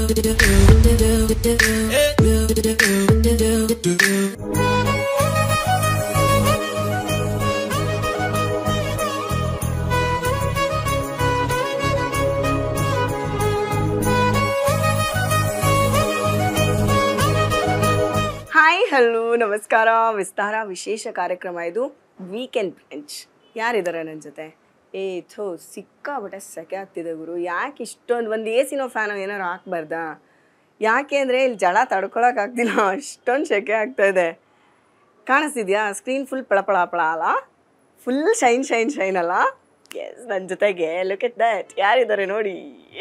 Hi hello ನಮಸ್ಕಾರ ವಿಸ್ತಾರ ವಿಶೇಷ ಕಾರ್ಯಕ್ರಮ ಇದು ವೀಕೆಂಡ್ ಬ್ರಂಚ್ ಯಾರಿದ್ದಾರೆ ನನ್ನ ಜೊತೆ ಏ ಥೋ ಸಿಕ್ಕಾಬಿಟ್ಟೆ ಸೆಕೆ ಆಗ್ತಿದೆ ಗುರು ಯಾಕೆ ಇಷ್ಟೊಂದು ಒಂದು ಎ ಸಿನೋ ಫ್ಯಾನೋ ಏನಾರು ಹಾಕ್ಬಾರ್ದಾ ಯಾಕೆ ಅಂದರೆ ಇಲ್ಲಿ ಜಳ ತಡ್ಕೊಳಕ್ಕಾಗ್ತಿಲ್ಲ ಅಷ್ಟೊಂದು ಸೆಕೆ ಆಗ್ತಾ ಇದೆ ಕಾಣಿಸ್ತಿದ್ಯಾ ಸ್ಕ್ರೀನ್ ಫುಲ್ ಪಳಪಳ ಪಳ ಅಲ್ಲ ಫುಲ್ ಶೈನ್ ಶೈನ್ ಶೈನ್ ಅಲ್ಲ ಎಸ್ ನನ್ನ ಜೊತೆಗೆ ಲುಕ್ ಎಟ್ ದಟ್ ಯಾರಿದ್ದಾರೆ ನೋಡಿ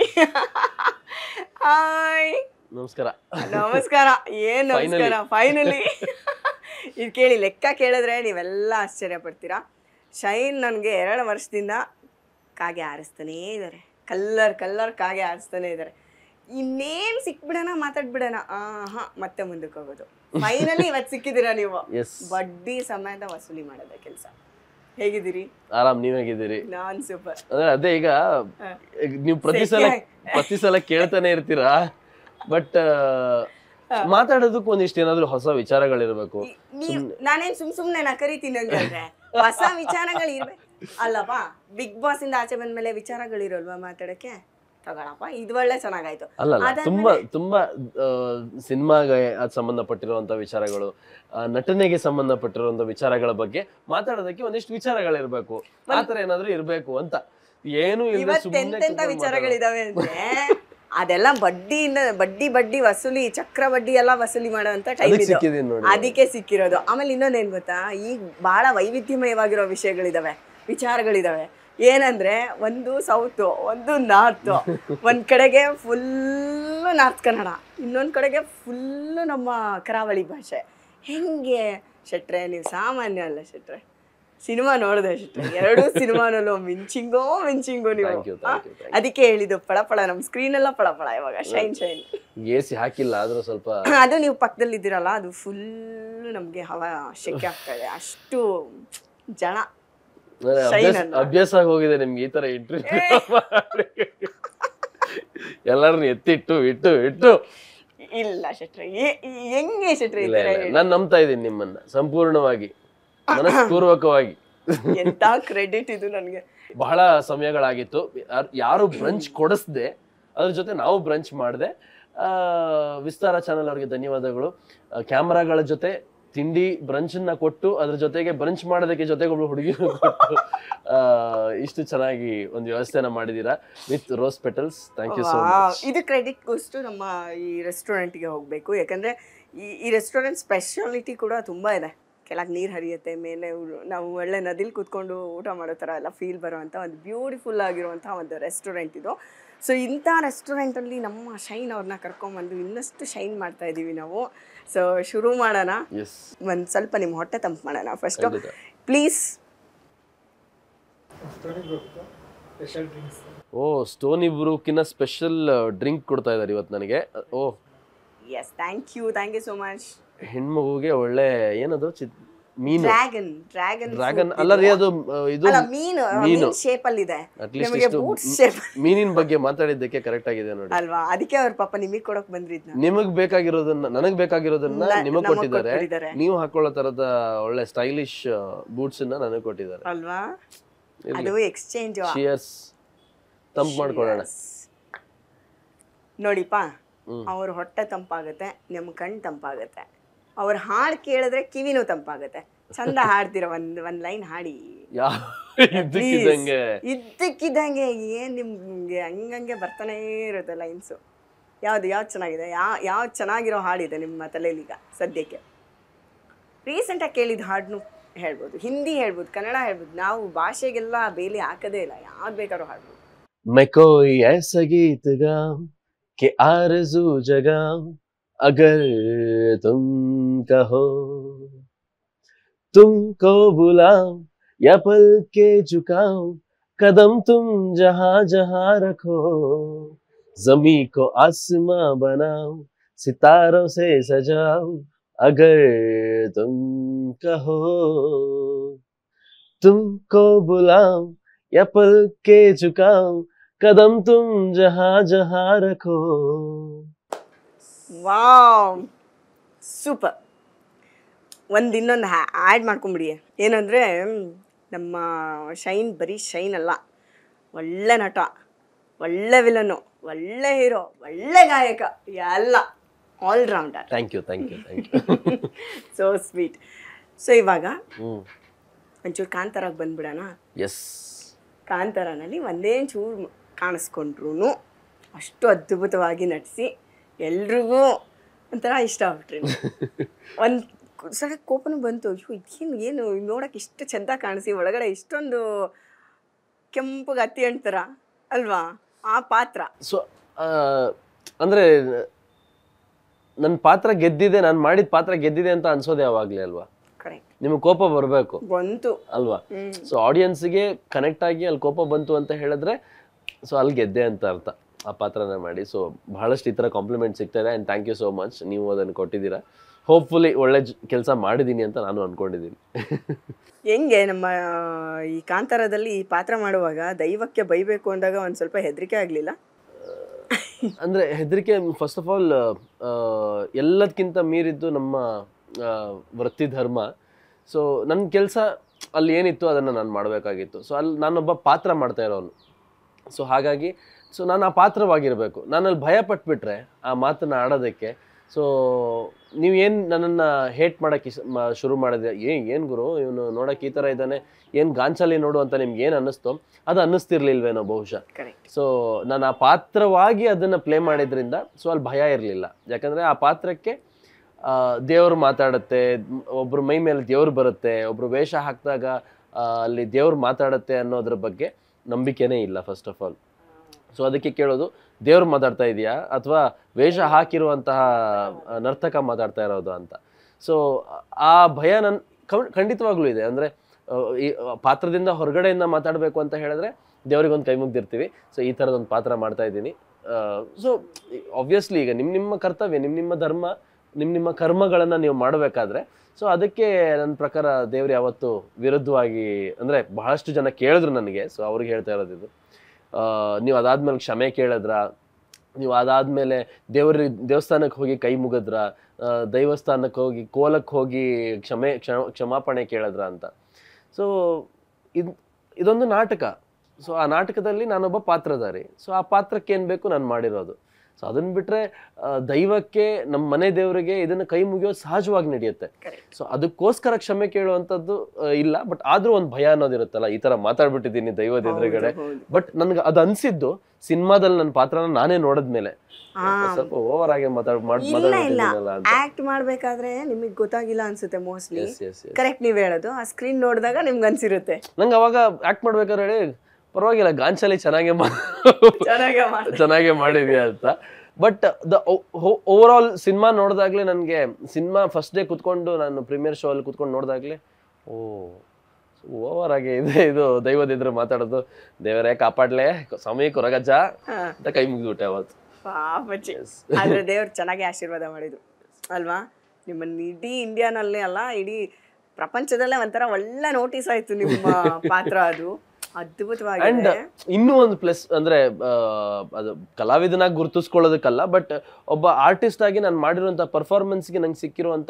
ಹಾಯ್ ನಮಸ್ಕಾರ ನಮಸ್ಕಾರ ಏನ್ ನಮಸ್ಕಾರ ಫೈನಲಿ ಇದು ಕೇಳಿ ಲೆಕ್ಕ ಕೇಳಿದ್ರೆ ನೀವೆಲ್ಲ ಆಶ್ಚರ್ಯ ಪಡ್ತೀರಾ ಶೈನ್ ನನಗೆ ಎರಡು ವರ್ಷದಿಂದ ಕಾಗೆ ಆರಿಸ್ತಾನೇ ಇದ್ದಾರೆ ಕಲ್ಲರ್ ಕಲ್ಲರ್ ಕಾಗೆ ಆರಿಸ್ತಾನೆ ಇದ್ದಾರೆ ಇನ್ನೇನು ಸಿಕ್ಬಿಡೋಣ ಮಾತಾಡ್ಬಿಡೋಣ ಹಾ ಮತ್ತೆ ಮುಂದಕ್ಕೆ ಹೋಗೋದು ಫೈನಲಿ ಇವತ್ತು ಸಿಕ್ಕಿದ್ದೀರಾ ನೀವು ಎಸ್ ಬಡ್ಡಿ ಸಮೇತ ವಸೂಲಿ ಮಾಡೋದ ಕೆಲಸ ಹೇಗಿದ್ದೀರಿ ಆರಾಮ್ ನೀವ್ ಹೇಗಿದ್ದೀರಿ ನಾನ್ ಸೂಪರ್ ಅಂದ್ರೆ ಅದೇ ಈಗ ಈಗ ನೀವು ಪ್ರತಿ ಸಲ ಪ್ರತಿ ಸಲ ಕೇಳ್ತಾನೆ ಇರ್ತೀರಾ ಬಟ್ ಮಾತಾಡೋದಕ್ಕೆ ಒಂದಿಷ್ಟು ಏನಾದ್ರು ಹೊಸ ವಿಚಾರಗಳಿರ್ಬೇಕು ನೀವು ನಾನೇನ್ ಸುಮ್ ಸುಮ್ನೆ ನಾ ಕರಿತೀನಿ ಹಂಗಂದ್ರೆ ಹೊಸ ವಿಚಾರಗಳು ಇರ್ಬೇಕು ಅಲ್ಲಪ್ಪ ಬಿಗ್ ಬಾಸ್ ಇಂದ ಆಚೆ ಬಂದ್ಮೇಲೆ ವಿಚಾರಗಳಿರೋಲ್ವಾ ಮಾತಾಡಕ್ಕೆ ತಗೊಳಪ್ಪ ಇದು ಒಳ್ಳೆ ಚೆನ್ನಾಗಾಯ್ತು ಅಲ್ಲಲ್ಲ ಅದಾದ್ಮೇಲೆ- ತುಂಬಾ ತುಂಬಾ ಸಿನಿಮಾಗೆ ಅದ್ ಸಂಬಂಧಪಟ್ಟಿರುವಂತ ವಿಚಾರಗಳು ಆ, ನಟನೆಗೆ ಸಂಬಂಧಪಟ್ಟಿರುವಂತ ವಿಚಾರಗಳ ಬಗ್ಗೆ ಮಾತಾಡೋದಕ್ಕೆ ಒಂದಿಷ್ಟು ವಿಚಾರಗಳಿರ್ಬೇಕು ಆತರ ಏನಾದ್ರು ಇರ್ಬೇಕು ಅಂತ ಏನು ಇಲ್ಲದೆ ಇವತ್ತೆಂತೆಂತ ವಿಚಾರಗಳಿದಾವೆ ಅಂದ್ರೆ ಅದೆಲ್ಲ ಬಡ್ಡಿಯಿಂದ ಬಡ್ಡಿ ಬಡ್ಡಿ ವಸೂಲಿ ಚಕ್ರ ಬಡ್ಡಿ ಎಲ್ಲ ವಸೂಲಿ ಮಾಡೋಂತ ಟೈಮ್ ಅದಕ್ಕೆ ಇದು ಸಿಕ್ಕಿದೀನಿ ನೋಡಿ ಅದಕ್ಕೆ ಸಿಕ್ಕಿರೋದು ಆಮೇಲೆ ಇನ್ನೊಂದೇನ್ ಗೊತ್ತಾ ಈಗ ಬಹಳ ವೈವಿಧ್ಯಮಯವಾಗಿರೋ ವಿಷಯಗಳಿದಾವೆ ವಿಚಾರಗಳಿದಾವೆ ಏನಂದ್ರೆ ಒಂದು ಸೌತು ಒಂದು ನಾರ್ತ್ ಒಂದ್ ಕಡೆಗೆ ಫುಲ್ ನಾರ್ತ್ ಕನ್ನಡ ಇನ್ನೊಂದ್ ಕಡೆಗೆ ಫುಲ್ ನಮ್ಮ ಕರಾವಳಿ ಭಾಷೆ ಹೆಂಗೆ ಶೆಟ್ರೆ ನೀವು ಸಾಮಾನ್ಯ ಅಲ್ಲ ಶೆಟ್ರೆ ಸಿನಿಮಾ ನೋಡಿದೆ ಶೆಟ್ರೆ ಎರಡೂ ಸಿನಿಮಾನಲ್ಲೂ ಮಿಂಚಿಂಗೋ ಮಿಂಚಿಂಗೋ ನೀವು Thank you, thank you, thank you. ಅದಕ್ಕೆ ಹೇಳಿದ್ದು ಪಳಪಳ ನಮ್ಮ ಸ್ಕ್ರೀನ್ ಎಲ್ಲ ಪಳಪಳ ಇವಾಗ ಶೈನ್ ಶೈನ್ ಎ ಸಿ ಹಾಕಿಲ್ಲ ಆದ್ರೂ ಸ್ವಲ್ಪ ಅದು ನೀವು ಪಕ್ಕದಲ್ಲಿ ಇದ್ದೀರಲ್ಲ ಅದು ಫುಲ್ ನಮಗೆ ಹವಾ ಶೆಕೆ ಆಗ್ತಾ ಇದೆ ಅಷ್ಟು ಜನ ಅಂದ್ರೆ Shine ಅಭ್ಯಾಸ ಅಲ್ಲ? ಅಭ್ಯಾಸ ಆಗಿ ಹೋಗಿದೆ ನಿಮ್ಗೆ ಈ ತರ ಇಂಟರ್ವ್ಯೂ ಎಲ್ಲರನ್ನ ಎತ್ತಿಟ್ಟು ಇಟ್ಟು ಇಟ್ಟು ಇಲ್ಲ ಶೆಟ್ರೆ ಏ- ಹೆಂಗೆ ಶೆಟ್ರೆ ಈ ಇಲ್ಲ ಥರ ಇಲ್ಲ ಹೇಳಿ? ನಾನು ನಂಬ್ತಾ ಇದ್ದೀನಿ ನಿಮ್ಮನ್ನ ಸಂಪೂರ್ಣವಾಗಿ ಮನಸ್ಪೂರ್ವಕವಾಗಿ ಎಂತ ಕ್ರೆಡಿಟ್ ಇದು ನನಗೆ ಬಹಳ ಸಮಯಗಳಾಗಿತ್ತು ಯಾರ್- ಯಾರು ಬ್ರಂಚ್ ಕೊಡಿಸ್ದೆ ಅದ್ರ ಜೊತೆ ನಾವು ಬ್ರಂಚ್ ಮಾಡಿದೆ ವಿಸ್ತಾರ ಚಾನಲ್ ಅವ್ರಿಗೆ ಧನ್ಯವಾದಗಳು ಕ್ಯಾಮರಾಗಳ ಜೊತೆ ತಿಂಡಿ ಬ್ರಂಚ್ ನ ಕೊಟ್ಟು ಅದ್ರ ಜೊತೆಗೆ ಬ್ರಂಚ್ ಮಾಡೋದಕ್ಕೆ ಜೊತೆಗೆ ಒಬ್ಳು ಹುಡುಗಿ ಕೊಟ್ಟು ಆ, ಇಷ್ಟು ಚೆನ್ನಾಗಿ ಒಂದು ವ್ಯವಸ್ಥೆನ ಮಾಡಿದೀರಾ with rose petals thank you so much ಇದು ಕ್ರೆಡಿಟ್ ಗೋಸ್ಟು ನಮ್ಮ ಈ ರೆಸ್ಟೋರೆಂಟ್ಗೆ ಹೋಗಬೇಕು ಯಾಕಂದ್ರೆ ಈ ಈ ರೆಸ್ಟೋರೆಂಟ್ ಸ್ಪೆಷಾಲಿಟಿ ಕೂಡ ತುಂಬ ಇದೆ ಕೆಳಗೆ ನೀರು ಹರಿಯುತ್ತೆ ಮೇಲೆ ಉ- ನಾವು ಒಳ್ಳೆ ನದಿಲಿ ಕೂತ್ಕೊಂಡು ಊಟ ಮಾಡೋ ಥರ ಎಲ್ಲ ಫೀಲ್ ಬರುವಂಥ ಒಂದು ಬ್ಯೂಟಿಫುಲ್ ಆಗಿರುವಂಥ ಒಂದು ರೆಸ್ಟೋರೆಂಟ್ ಇದು ಸೊ ಇಂಥ ರೆಸ್ಟೋರೆಂಟಲ್ಲಿ ನಮ್ಮ ಶೈನ್ ಅವ್ರನ್ನ ಕರ್ಕೊಂಬಂದು ಇನ್ನಷ್ಟು ಶೈನ್ ಮಾಡ್ತಾ ಇದ್ದೀವಿ ನಾವು ಸೊ ಶುರು ಮಾಡೋಣ ಎಸ್ ಒಂದು ಸ್ವಲ್ಪ ನಿಮ್ಮ ಹೊಟ್ಟೆ ತಂಪು ಮಾಡೋಣ ಫಸ್ಟು ಖಂಡಿತ. ಪ್ಲೀಸ್ ಓ ಸ್ಟೋನಿ ಬ್ರೂಕಿನ ಸ್ಪೆಷಲ್ ಡ್ರಿಂಕ್ ಕೊಡ್ತಾ ಇದ್ದಾರೆ ಇವತ್ತು ನನಗೆ oh yes thank you thank you so much ಹೆಣ್ಮಗುಗೆ ಒಳ್ಳೆ ಏನದು ಚಿತ್ ಮೀನು ಡ್ರ್ಯಾಗನ್ ಡ್ರ್ಯಾಗನ್ ಡ್ರ್ಯಾಗನ್ ಅಲ್ಲ ರೀ ಅದು ಆ, ಇದು ಅಲ್ಲ ಮೀನು ಮೀನು. ಮೀನ್ ಶೇಪ್ ಅಲ್ಲಿ ಇದೆ ಅಟ್ಲೀಸ್ಟ್ ನಿಮಗೆ ಇಷ್ಟು ಬೂಟ್ ಶೇಪ್ ಮೀನಿನ ಬಗ್ಗೆ ಮಾತಾಡಿದ್ದಕ್ಕೆ ಕರೆಕ್ಟ್ ಆಗಿದೆ ನೋಡಿ ಅಲ್ವಾ ಅದಕ್ಕೆ ಅವ್ರ ಪಾಪ ನಿಮಗೆ ಕೊಡಕ್ ಬಂದ್ರಿದ್ನ ನಿಮಗ್ ಬೇಕಾಗಿರೋದನ್ನ ನನಗ್ ಬೇಕಾಗಿರೋದನ್ನ ನ- ನಿಮಗ್ ನಮಗ್ ಕೊಟ್ಟಿದ್ದಾರೆ ಕೊಟ್ಬಿಟ್ಟಿದ್ದಾರೆ. ನೀವು ಹಾಕೊಳ್ಳೋ ತರದ ಒಳ್ಳೆ ಸ್ಟೈಲಿಶ್ ಬೂಟ್ಸ್ ಅನ್ನ ನನಗ್ ಕೊಟ್ಟಿದ್ದಾರೆ ಅಲ್ವಾ ಅದು ಎಕ್ಸ್ಚೇಂಜ್ ಶಿಯರ್ಸ್ ತಂಪ್ ಮಾಡ್ಕೊಳ್ಳೋಣ ನೋಡಿಪ್ಪ ಹ್ಮ್. ಅವ್ರ ಹೊಟ್ಟೆ ತಂಪಾಗುತ್ತೆ ನಿಮ್ ಕಣ್ ತಂಪಾಗುತ್ತೆ ಅವ್ರ ಹಾಡ್ ಕೇಳಿದ್ರೆ ಕಿವಿನೂ ತಂಪಾಗುತ್ತೆ ಚಂದ ಹಾಡ್ತೀರ ಒಂದ್ ಒಂದ್ ಲೈನ್ ಹಾಡಿ ಯಾ ಇದ್ದಕ್ಕಿದ್ದಂಗೆ ಇದ್ದಕ್ಕಿದ್ದಂಗೆ ಏನ್ ನಿಮ್ಗೆ ಹಂಗಂಗೆ ಬರ್ತಾನೆ ಇರುತ್ತೆ ಲೈನ್ಸು ಯಾವ್ದು ಯಾವ್ದು ಚೆನ್ನಾಗಿದೆ ಯಾವ ಯಾವ್ದು ಚೆನ್ನಾಗಿರೋ ಹಾಡಿದೆ ನಿಮ್ಮ ತಲೆಯಲ್ಲೀಗ ಸದ್ಯಕ್ಕೆ ರೀಸೆಂಟಾಗಿ ಕೇಳಿದ ಹಾಡನ್ನು ಹೇಳ್ಬೋದು ಹಿಂದಿ ಹೇಳ್ಬೋದು ಕನ್ನಡ ಹೇಳ್ಬೋದು ನಾವು ಭಾಷೆಗೆಲ್ಲ ಬೇಲಿ ಹಾಕದೇ ಇಲ್ಲ ಯಾವ್ದು ಬೇಕಾದ್ರೂ ಹಾಡ್ಬೋದು मैं कोई ऐसा गीत गाऊं कि आरज़ू जगाऊं अगर तुम कहो तुमको बुलाऊं या पल के झुकाऊं कदम तुम जहां जहां रखो जमी को आसमां बनाऊं सितारों से सजाऊं अगर तुम कहो तुमको बुलाऊं या पल के झुकाऊं ಕದಂ ತುಮ್ ಜಹಾ ಜಹಾ ರಖೋ ವಾವ್ ಸೂಪರ್ ಒಂದು ಇನ್ನೊಂದು ಆ್ಯಡ್ ಮಾಡ್ಕೊಂಬಿಡಿ ಏನಂದರೆ ನಮ್ಮ ಶೈನ್ ಬರೀ ಶೈನ್ ಅಲ್ಲ ಒಳ್ಳೆ ನಟ ಒಳ್ಳೆ ವಿಲನು ಒಳ್ಳೆ ಹೀರೋ ಒಳ್ಳೆ ಗಾಯಕ ಎಲ್ಲ allrounder thank you thank you thank you so sweet so ಇವಾಗ ಹ್ಮ್ ಒಂಚೂರು ಕಾಂತಾರಾಗಿ ಬಂದ್ಬಿಡೋಣ ಎಸ್ ಕಾಂತಾರನಲ್ಲಿ ಒಂದೇ ಚೂರು ಕಾಣಿಸ್ಕೊಂಡ್ರು ಅಷ್ಟು ಅದ್ಭುತವಾಗಿ ನಟಿಸಿ ಎಲ್ರಿಗೂ ಒಂಥರ ಇಷ್ಟ ಆಗ್ಬಿಟ್ರಿ ಒಂದು ಸಲ ಕೋಪನೂ ಬಂತು ಅಯ್ಯೋ ಇದೇನು ಏನು ನೋಡೋಕೆ ಇಷ್ಟು ಚೆಂದ ಕಾಣಿಸಿ ಒಳಗಡೆ ಇಷ್ಟೊಂದು ಕೆಂಪು ಗತ್ತಿ ಅಂತಾರ ಅಲ್ವಾ ಆ ಪಾತ್ರ ಸೊ ಅಂದ್ರೆ ನನ್ನ ಪಾತ್ರ ಗೆದ್ದಿದೆ ನಾನು ಮಾಡಿದ ಪಾತ್ರ ಗೆದ್ದಿದೆ ಅಂತ ಅನ್ಸೋದು ಯಾವಾಗ್ಲೇ ಅಲ್ವಾ ಕರೆಕ್ಟ್ ನಿಮಗೆ ಕೋಪ ಬರಬೇಕು ಬಂತು ಅಲ್ವಾ ಹ್ಮ್. ಸೊ ಆಡಿಯನ್ಸ್ಗೆ ಕನೆಕ್ಟ್ ಆಗಿ ಅಲ್ಲಿ ಕೋಪ ಬಂತು ಅಂತ ಹೇಳಿದ್ರೆ ಸೊ ಅಲ್ಲಿ ಗೆದ್ದೆ ಅಂತ ಅರ್ಥ ಆ ಪಾತ್ರನ ಮಾಡಿ ಸೊ ಬಹಳಷ್ಟು ಈ ಥರ ಕಾಂಪ್ಲಿಮೆಂಟ್ ಸಿಗ್ತಾ ಇದೆ and thank you so much ನೀವು ಅದನ್ನು ಕೊಟ್ಟಿದ್ದೀರಾ ಹೋಪ್ಫುಲಿ ಒಳ್ಳೆ ಕೆಲಸ ಮಾಡಿದ್ದೀನಿ ಅಂತ ನಾನು ಅನ್ಕೊಂಡಿದ್ದೀನಿ ಹೆಂಗೆ ನಮ್ಮ ಈ ಕಾಂತಾರದಲ್ಲಿ ಈ ಪಾತ್ರ ಮಾಡುವಾಗ ದೈವಕ್ಕೆ ಬೈಬೇಕು ಅಂದಾಗ ಒಂದು ಸ್ವಲ್ಪ ಹೆದರಿಕೆ ಆಗಲಿಲ್ಲ ಅಂದ್ರೆ ಹೆದರಿಕೆ ಫಸ್ಟ್ ಆಫ್ ಆಲ್ ಎಲ್ಲದಕ್ಕಿಂತ ಮೀರಿದ್ದು ನಮ್ಮ ಆ, ವೃತ್ತಿ ಧರ್ಮ ಸೊ ನನ್ನ ಕೆಲಸ ಅಲ್ಲಿ ಏನಿತ್ತು ಅದನ್ನು ನಾನು ಮಾಡಬೇಕಾಗಿತ್ತು ಸೊ ಅಲ್ಲಿ ನಾನೊಬ್ಬ ಪಾತ್ರ ಮಾಡ್ತಾ ಇರೋನು ಸೊ ಹಾಗಾಗಿ ಸೊ ನಾನು ಆ ಪಾತ್ರವಾಗಿರಬೇಕು ನಾನು ಅಲ್ಲಿ ಭಯ ಪಟ್ಬಿಟ್ರೆ ಆ ಮಾತನ್ನ ಆಡೋದಕ್ಕೆ ಸೊ ನೀವು ಏನು ನನ್ನನ್ನು ಹೇಟ್ ಮಾಡೋಕ್ಕೆ ಶುರು ಮಾಡಿದ್ರೆ ಏ ಏನು ಗುರು ಇವನು ನೋಡೋಕೆ ಈ ಥರ ಇದ್ದಾನೆ ಏನು ಗಾಂಚಲಿ ನೋಡು ಅಂತ ನಿಮ್ಗೆ ಏನು ಅನ್ನಿಸ್ತು ಅದು ಅನ್ನಿಸ್ತಿರ್ಲಿಲ್ವೇನೋ ಬಹುಶಃ ಕರೆಕ್ಟ್ ಸೊ ನಾನು ಆ ಪಾತ್ರವಾಗಿ ಅದನ್ನು ಪ್ಲೇ ಮಾಡಿದ್ರಿಂದ ಸೊ ಅಲ್ಲಿ ಭಯ ಇರಲಿಲ್ಲ ಯಾಕಂದರೆ ಆ ಪಾತ್ರಕ್ಕೆ ದೇವ್ರು ಮಾತಾಡುತ್ತೆ ಮ್- ಒಬ್ರ ಮೈ ಮೇಲೆ ದೇವ್ರು ಬರುತ್ತೆ ಒಬ್ರು ವೇಷ ಹಾಕಿದಾಗ ಅಲ್ಲಿ ದೇವ್ರು ಮಾತಾಡುತ್ತೆ ಅನ್ನೋದ್ರ ಬಗ್ಗೆ ನಂಬಿಕೆನೇ ಇಲ್ಲ ಫಸ್ಟ್ ಆಫ್ ಆಲ್ ಸೊ ಅದಕ್ಕೆ ಕೇಳೋದು ದೇವ್ರು ಮಾತಾಡ್ತಾ ಇದೆಯಾ ಅಥವಾ ವೇಷ ಹಾಕಿರುವಂತಹ ಆ, ನರ್ತಕ ಮಾತಾಡ್ತಾ ಇರೋದು ಅಂತ ಸೊ ಆ ಭಯ ನನ್ ಖಂ- ಖಂಡಿತವಾಗ್ಲೂ ಇದೆ ಅಂದರೆ ಈ ಆ, ಪಾತ್ರದಿಂದ ಹೊರಗಡೆಯಿಂದ ಮಾತಾಡಬೇಕು ಅಂತ ಹೇಳಿದ್ರೆ ದೇವ್ರಿಗೆ ಒಂದು ಕೈ ಮುಗ್ದಿರ್ತೀವಿ ಸೊ ಈ ಥರದೊಂದು ಪಾತ್ರ ಮಾಡ್ತಾ ಇದ್ದೀನಿ ಸೊ ಆಬ್ವಿಯಸ್ಲಿ ಈಗ ನಿಮ್ಮ ನಿಮ್ಮ ಕರ್ತವ್ಯ ನಿಮ್ಮ ನಿಮ್ಮ ಧರ್ಮ ನಿಮ್ಮ ನಿಮ್ಮ ಕರ್ಮಗಳನ್ನು ನೀವು ಮಾಡಬೇಕಾದ್ರೆ ಸೊ ಅದಕ್ಕೆ ನನ್ನ ಪ್ರಕಾರ ದೇವ್ರು ಯಾವತ್ತು ವಿರುದ್ಧವಾಗಿ ಅಂದರೆ ಬಹಳಷ್ಟು ಜನ ಕೇಳಿದ್ರು ನನಗೆ ಸೊ ಅವ್ರಿಗೆ ಹೇಳ್ತಾ ಇರೋದಿದು ಆ, ನೀವು ಅದಾದ್ಮೇಲೆ ಕ್ಷಮೆ ಕೇಳಿದ್ರ ನೀವು ಅದಾದ್ಮೇಲೆ ದೇವ್ರ ದೇವಸ್ಥಾನಕ್ಕೆ ಹೋಗಿ ಕೈ ಮುಗಿದ್ರ ಆ, ದೈವಸ್ಥಾನಕ್ಕೆ ಹೋಗಿ ಕೋಲಕ್ಕೆ ಹೋಗಿ ಕ್ಷಮೆ ಕ್ಷಮ ಕ್ಷಮಾಪಣೆ ಕೇಳಿದ್ರ ಅಂತ ಸೊ ಇದು ಇದೊಂದು ನಾಟಕ ಸೊ ಆ ನಾಟಕದಲ್ಲಿ ನಾನೊಬ್ಬ ಪಾತ್ರಧಾರಿ ಸೊ ಆ ಪಾತ್ರಕ್ಕೆ ಏನು ಬೇಕು ನಾನು ಮಾಡಿರೋದು ಸೊ ಅದನ್ನ ಬಿಟ್ರೆ ಆ, ದೈವಕ್ಕೆ ನಮ್ಮ ಮನೆ ದೇವರಿಗೆ ಇದನ್ನ ಕೈ ಮುಗಿಯೋದು ಸಹಜವಾಗಿ ನಡೆಯುತ್ತೆ ಕರೆಕ್ಟ್ ಸೊ ಅದಕ್ಕೋಸ್ಕರ ಕ್ಷಮೆ ಕೇಳುವಂಥದ್ದು ಆ, ಇಲ್ಲ ಬಟ್ ಆದ್ರೂ ಒಂದು ಭಯ ಅನ್ನೋದಿರುತ್ತಲ್ಲ ಈ ತರ ಮಾತಾಡ್ಬಿಟ್ಟಿದ್ದೀನಿ ದೈವದ ಎದುರುಗಡೆ ಬಟ್ ನನ್ಗೆ ಅದು ಅನ್ಸಿದ್ದು ಸಿನಿಮಾದಲ್ಲಿ ನನ್ನ ಪಾತ್ರನ ನಾನೇ ನೋಡಿದ್ಮೇಲೆ ಹಾ. ಸ್ವಲ್ಪ ಓವರ್ ಆಗಿ ಮಾತಾಡ್ ಮಾಡ್- ಇಲ್ಲ ಇಲ್ಲ ಮಾತಾಡ್ಬಿಟ್ಟಿದ್ದೀನಲ್ಲ ಅಂತ ಆಕ್ಟ್ ಮಾಡ್ಬೇಕಾದ್ರೆ ನಿಮಗೆ ಗೊತ್ತಾಗಿಲ್ಲ ಅನ್ಸುತ್ತೆ mostly yes yes yes correct ನೀವ್ ಹೇಳೋದು ಆ ಸ್ಕ್ರೀನ್ ನೋಡಿದಾಗ ನಿಮ್ಗೆ ಅನ್ಸಿರುತ್ತೆ ನಂಗೆ ಅವಾಗ ಆಕ್ಟ್ ಮಾಡ್ಬೇಕಾದ್ರೆ ಹೇಳಿ ಪರವಾಗಿಲ್ಲ ಗಾಂಚಲಿ ಚೆನ್ನಾಗೇ ಮಾ ಚೆನ್ನಾಗೆ ಮಾಡಿ ಚೆನ್ನಾಗೇ ಮಾಡಿದ್ಯಾ ಅಂತ but the overall cinema ನೋಡಿದಾಗ್ಲೇ ನನಗೆ ಸಿನಿಮಾ ಫಸ್ಟ್ ಡೇ ಕುತ್ಕೊಂಡು ನಾನು ಪ್ರೀಮಿಯರ್ ಶೋ ಅಲ್ಲಿ ಕುತ್ಕೊಂಡು ನೋಡಿದಾಗ್ಲೇ ಓ ಓವರ್ ಆಗಿ ಇದೆ ಇದು ದೈವದ ಎದುರು ಮಾತಾಡೋದು ದೇವರೇ ಕಾಪಾಡ್ಲೆ ಸಮಯ ಕೊರಗಜ್ಜ ಅಂತ ಕೈ ಮುಗಿದ್ಬಿಟ್ಟೆ ಅವತ್ತು ಪಾಪಚ್ಚಿ ಆದ್ರೆ ದೇವ್ರು ಚೆನ್ನಾಗಿ ಆಶೀರ್ವಾದ ಮಾಡಿದ್ರು ಅಲ್ವಾ ನಿಮ್ಮನ್ನ ಇಡೀ ಇಂಡಿಯಾನಲ್ಲೇ ಅಲ್ಲ ಇಡೀ ಪ್ರಪಂಚದಲ್ಲೇ ಒಂಥರ ಒಳ್ಳೆ ನೋಟಿಸ್ ಆಯ್ತು ನಿಮ್ಮ ಪಾತ್ರ ಅದು ಅಂಡ್ ಅದ್ಭುತವಾಗಿದೆ ಇನ್ನೂ ಒಂದು ಪ್ಲಸ್ ಅಂದ್ರೆ ಆ, ಅದು ಕಲಾವಿದನಾಗಿ ಗುರುತಿಸ್ಕೊಳ್ಳೋದಕ್ಕಲ್ಲ ಬಟ್ ಒಬ್ಬ ಆರ್ಟಿಸ್ಟ್ ಆಗಿ ನಾನು ಮಾಡಿರುವಂತ ಪರ್ಫಾರ್ಮೆನ್ಸ್ಗೆ ನಂಗೆ ಸಿಕ್ಕಿರುವಂತ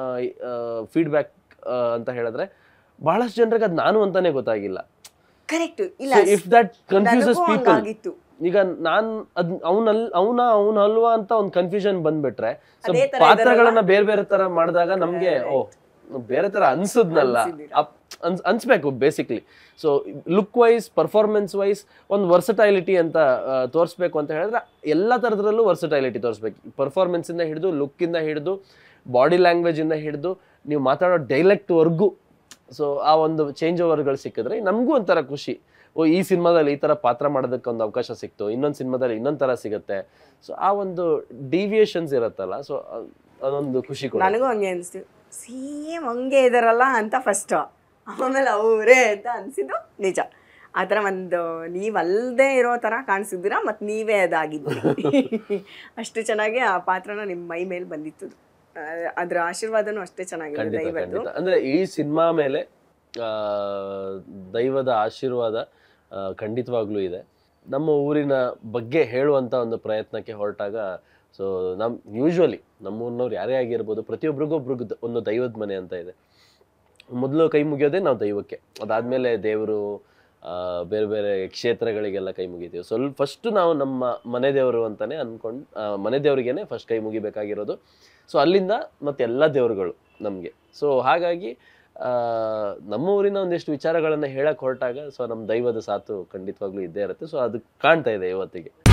ಫೀಡ್ಬ್ಯಾಕ್ ಅಂತ ಹೇಳಿದ್ರೆ ಬಹಳಷ್ಟು ಜನರಿಗೆ ಅದು ನಾನು ಅಂತಾನೆ ಗೊತ್ತಾಗಿಲ್ಲ ಕರೆಕ್ಟ್ ಇಲ್ಲ ಇಫ್ ದಟ್ ಕನ್ಫ್ಯೂಸಸ್ ನನಗೂ ಪೀಪಲ್ ಹಂಗಾಗಿತ್ತು ಈಗ ನಾನ್ ಅದ್ ಅವನಲ್ ಅವನ ಅವನ ಅಲ್ವಾ ಅಂತ ಒಂದು ಕನ್ಫ್ಯೂಷನ್ ಬಂದ್ಬಿಟ್ರೆ ಸೊ ಅದೇ ತರ ಪಾತ್ರಗಳನ್ನ ಬೇರೆ ಬೇರೆ ತರ ಮಾಡಿದಾಗ ನಮ್ಗೆ ಓ ಬೇರೆ ತರ ಅನ್ಸದ್ನಲ್ಲ ಅನ್ಸಿದ್ದೀರ. ಅಪ್- ಅನ್ಸ್ ಅನ್ಸ್ಬೇಕು basically so look wise performance wise ಒಂದು ವರ್ಸಟೈಲಿಟಿ ಅಂತ ಆ, ತೋರಿಸ್ಬೇಕು ಅಂತ ಹೇಳಿದ್ರೆ ಎಲ್ಲ ಥರದ್ರಲ್ಲೂ ವರ್ಸಟೈಲಿಟಿ ತೋರಿಸ್ಬೇಕು ಪರ್ಫಾರ್ಮೆನ್ಸ್ ಇಂದ ಹಿಡಿದು ಲುಕ್ ಇಂದ ಹಿಡಿದು ಬಾಡಿ ಲ್ಯಾಂಗ್ವೇಜ್ ಇಂದ ಹಿಡಿದು ನೀವು ಮಾತಾಡೋ ಡೈಲೆಕ್ಟ್ ವರ್ಗೂ ಸೊ ಆ ಒಂದು ಚೇಂಜ್ ಓವರ್ಗಳು ಸಿಕ್ಕಿದ್ರೆ ನಮಗೂ ಒಂಥರ ಖುಷಿ ಓ ಈ ಸಿನಿಮಾದಲ್ಲಿ ಈ ತರ ಪಾತ್ರ ಮಾಡೋದಕ್ಕೆ ಒಂದು ಅವಕಾಶ ಸಿಕ್ತು ಇನ್ನೊಂದು ಸಿನಿಮಾದಲ್ಲಿ ಇನ್ನೊಂದು ತರ ಸಿಗುತ್ತೆ ಸೊ ಆ ಒಂದು ಡಿವಿಯೇಷನ್ಸ್ ಇರುತ್ತಲ್ಲ ಸೊ ಅದೊಂದು ಖುಷಿ ಕೂಡ ನನಗೂ ಹಂಗೆ ಅನಿಸ್ತು ಸೇಮ್ ಹಂಗೆ ಇದಾರಲ್ಲ ಅಂತ ಫಸ್ಟ್ ಆಮೇಲೆ ಅವರೇ ಅಂತ ಅನ್ಸಿದ್ದು ನಿಜ ಆ ಥರ ಒಂದು ನೀವಲ್ಲದೆ ಇರೋ ಥರ ಕಾಣಿಸಿದ್ದೀರಾ ಮತ್ತು ನೀವೇ ಅದಾಗಿದ್ದೀರಿ ಅಷ್ಟು ಚೆನ್ನಾಗಿ ಆ ಪಾತ್ರನ ನಿಮ್ಮ ಮೈ ಮೇಲೆ ಬಂದಿತ್ತು ಆ, ಅದ್ರ ಆಶೀರ್ವಾದನೂ ಅಷ್ಟೇ ಚೆನ್ನಾಗಿದೆ ಖಂಡಿತ ದಯವಿಟ್ಟು ಖಂಡಿತ ಅಂದ್ರೆ ಈ ಸಿನಿಮಾ ಮೇಲೆ ಆ, ದೈವದ ಆಶೀರ್ವಾದ ಆ, ಖಂಡಿತವಾಗ್ಲೂ ಇದೆ ನಮ್ಮ ಊರಿನ ಬಗ್ಗೆ ಹೇಳುವಂಥ ಒಂದು ಪ್ರಯತ್ನಕ್ಕೆ ಹೊರಟಾಗ ಸೊ ನಮ್ ಯೂಶ್ವಲಿ ನಮ್ಮೂರಿನವ್ರು ಯಾರೇ ಆಗಿರ್ಬೋದು ಪ್ರತಿಯೊಬ್ಬರಿಗೂ ಒಬ್ರಿಗೂ ದ- ಒಂದು ದೈವದ ಮನೆ ಅಂತ ಇದೆ ಮೊದಲು ಕೈ ಮುಗಿಯೋದೇ ನಾವು ದೈವಕ್ಕೆ ಅದಾದಮೇಲೆ ದೇವರು ಆ, ಬೇರೆ ಬೇರೆ ಕ್ಷೇತ್ರಗಳಿಗೆಲ್ಲ ಕೈ ಮುಗಿತೀವಿ ಸ್ವಲ್ಪ ಫಸ್ಟ್ ನಾವು ನಮ್ಮ ಮನೆ ದೇವರು ಅಂತಾನೆ ಅನ್ಕೊಂಡು ಮನೆ ದೇವರಿಗೇನೆ ಫಸ್ಟ್ ಕೈ ಮುಗಿಬೇಕಾಗಿರೋದು ಸೊ ಅಲ್ಲಿಂದ ಮತ್ತೆ ಎಲ್ಲ ದೇವರುಗಳು ನಮಗೆ ಸೊ ಹಾಗಾಗಿ ಆ, ನಮ್ಮ ಊರಿನ ಒಂದಿಷ್ಟು ವಿಚಾರಗಳನ್ನ ಹೇಳಕ್ ಹೊರಟಾಗ ಸೊ ನಮ್ಮ ದೈವದ ಸಾಥು ಖಂಡಿತವಾಗ್ಲೂ ಇದ್ದೇ ಇರುತ್ತೆ ಸೊ ಅದು ಕಾಣ್ತಾ ಇದೆ ಇವತ್ತಿಗೆ